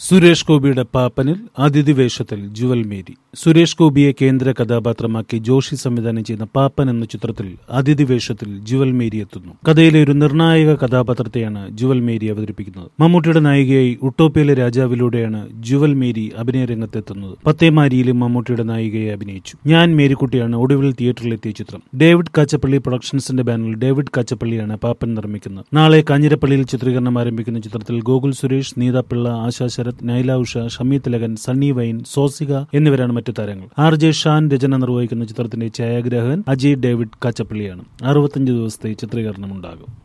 സുരേഷ് ഗോപിയുടെ പാപ്പനിൽ അതിഥി വേഷത്തിൽ ജുവൽ മേരി സുരേഷ് ഗോപിയെ കേന്ദ്ര കഥാപാത്രമാക്കി ജോഷി സംവിധാനം ചെയ്യുന്ന പാപ്പൻ എന്ന ചിത്രത്തിൽ അതിഥി വേഷത്തിൽ ജുവൽ മേരി എത്തുന്നു കഥയിലെ ഒരു നിർണായക കഥാപാത്രത്തെയാണ് ജുവൽ മേരി അവതരിപ്പിക്കുന്നത് മമ്മൂട്ടിയുടെ നായികയായി ഉട്ടോപ്യയിലെ രാജാവിലൂടെയാണ് ജുവൽ മേരി അഭിനയ രംഗത്തെത്തുന്നത് പത്തേമാരിയിലും മമ്മൂട്ടിയുടെ നായികയെ അഭിനയിച്ചു ഞാൻ മേരിക്കുട്ടിയാണ് ഒടുവിൽ തിയേറ്ററിലെത്തിയ ചിത്രം ഡേവിഡ് കാച്ചപ്പള്ളി പ്രൊഡക്ഷൻസിന്റെ ബാനറിൽ ഡേവിഡ് കാച്ചപ്പള്ളിയാണ് പാപ്പൻ നിർമ്മിക്കുന്നത് നാളെ കാഞ്ഞിരപ്പള്ളിയിൽ ചിത്രീകരണം ആരംഭിക്കുന്ന ചിത്രത്തിൽ ഗോകുൽ സുരേഷ് നീതാപിള്ള ആശാ ശരത് നൈല ഉഷ ഷമി തിലകൻ സണ്ണി വൈൻ സോസിക എന്നിവരാണ് മറ്റു താരങ്ങൾ ആർ ജെ ഷാൻ രചന നിർവഹിക്കുന്ന ചിത്രത്തിന്റെ ഛായാഗ്രാഹകൻ അജയ് ഡേവിഡ് കാച്ചപ്പള്ളിയാണ് അറുപത്തഞ്ച് ദിവസത്തെ ചിത്രീകരണം ഉണ്ടാകും